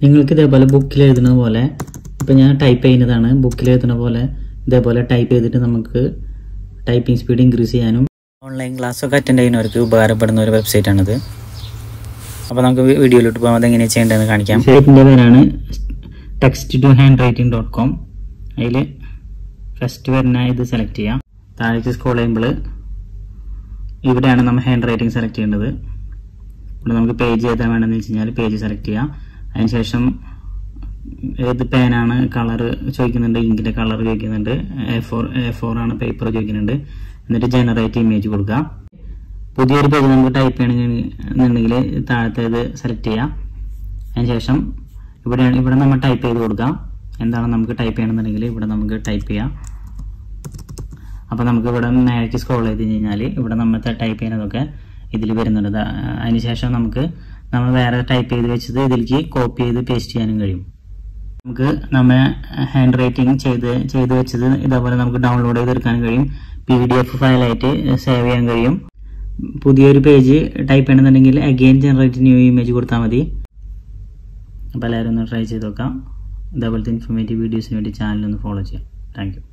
നിങ്ങൾക്ക് ഇതേപോലെ ബുക്കിൽ എഴുതുന്ന പോലെ ഇപ്പം ഞാൻ ടൈപ്പ് ചെയ്യുന്നതാണ് ബുക്കിൽ എഴുതുന്ന പോലെ ഇതേപോലെ ടൈപ്പ് ചെയ്തിട്ട് നമുക്ക് ടൈപ്പിംഗ് സ്പീഡ് ഇൻക്രീസ് ചെയ്യാനും ഓൺലൈൻ ക്ലാസ്സൊക്കെ അറ്റൻഡ് ചെയ്യുന്നവർക്ക് ഉപകാരപ്പെടുന്ന ഒരു വെബ്സൈറ്റ് ആണിത് അപ്പോൾ നമുക്ക് വി- വീഡിയോയിലോട്ട് പോകാം അതെങ്ങനെയാണ് ചെയ്യേണ്ടതെന്ന് കാണിക്കാം വെബ്സൈറ്റിൻ്റെ പേരാണ് text to handwriting dot com അതിൽ ഫസ്റ്റ് വരുന്ന ഇത് സെലക്ട് ചെയ്യാം താഴേക്ക് സ്ക്രോൾ ചെയ്യുമ്പോൾ ഇവിടെയാണ് നമ്മൾ ഹാൻഡ് റൈറ്റിംഗ് സെലക്ട് ചെയ്യേണ്ടത് ഇവിടെ നമുക്ക് പേജ് ഏതാ വേണമെന്ന് വെച്ച് കഴിഞ്ഞാൽ പേജ് സെലക്ട് ചെയ്യാം അതിനുശേഷം ഏത് പേനാണ് കളർ ചോദിക്കുന്നുണ്ട് ഇങ്കിൻ്റെ കളർ ചോദിക്കുന്നുണ്ട് എ ഫോർ എ ഫോർ ആണ് പേപ്പർ ചോദിക്കുന്നുണ്ട് എന്നിട്ട് ജനറേറ്റ് ഇമേജ് കൊടുക്കുക പുതിയൊരു പേജ് നമുക്ക് ടൈപ്പ് ചെയ്യണമെന്നുണ്ടെങ്കിൽ താഴത്തേത് സെലക്ട് ചെയ്യാം അതിനുശേഷം ഇവിടെ ഇവിടെ നമ്മൾ ടൈപ്പ് ചെയ്ത് കൊടുക്കാം എന്താണ് നമുക്ക് ടൈപ്പ് ചെയ്യണമെന്നുണ്ടെങ്കിൽ ഇവിടെ നമുക്ക് ടൈപ്പ് ചെയ്യാം അപ്പോൾ നമുക്ക് ഇവിടെ നേരേക്ക് സ്ക്രോൾ ചെയ്ത് കഴിഞ്ഞാൽ ഇവിടെ നമ്മൾ ടൈപ്പ് ചെയ്യുന്നതൊക്കെ ഇതിൽ വരുന്നുണ്ട് ദാ, അതിനുശേഷം നമുക്ക് നമ്മൾ വേറെ ടൈപ്പ് ചെയ്ത് വെച്ചത് ഇതിലേക്ക് കോപ്പി ചെയ്ത് പേസ്റ്റ് ചെയ്യാനും കഴിയും നമുക്ക് നമ്മൾ ഹാൻഡ് റൈറ്റിംഗ് ചെയ്ത് ചെയ്ത് വെച്ചത് ഇതേപോലെ നമുക്ക് ഡൗൺലോഡ് ചെയ്തെടുക്കാനും കഴിയും പി ഡി എഫ് ഫയലായിട്ട് സേവ് ചെയ്യാൻ കഴിയും പുതിയൊരു പേജ് ടൈപ്പ് ചെയ്യണമെന്നുണ്ടെങ്കിൽ അഗെയിൻ ജനറേറ്റ് ന്യൂ ഇമേജ് കൊടുത്താൽ മതി അപ്പോൾ എല്ലാവരും ഒന്ന് ട്രൈ ചെയ്ത് നോക്കാം ഇതേപോലത്തെ ഇൻഫോർമേറ്റീവ് വീഡിയോസിന് വേണ്ടി ചാനൽ ഒന്ന് ഫോളോ ചെയ്യാം താങ്ക് യു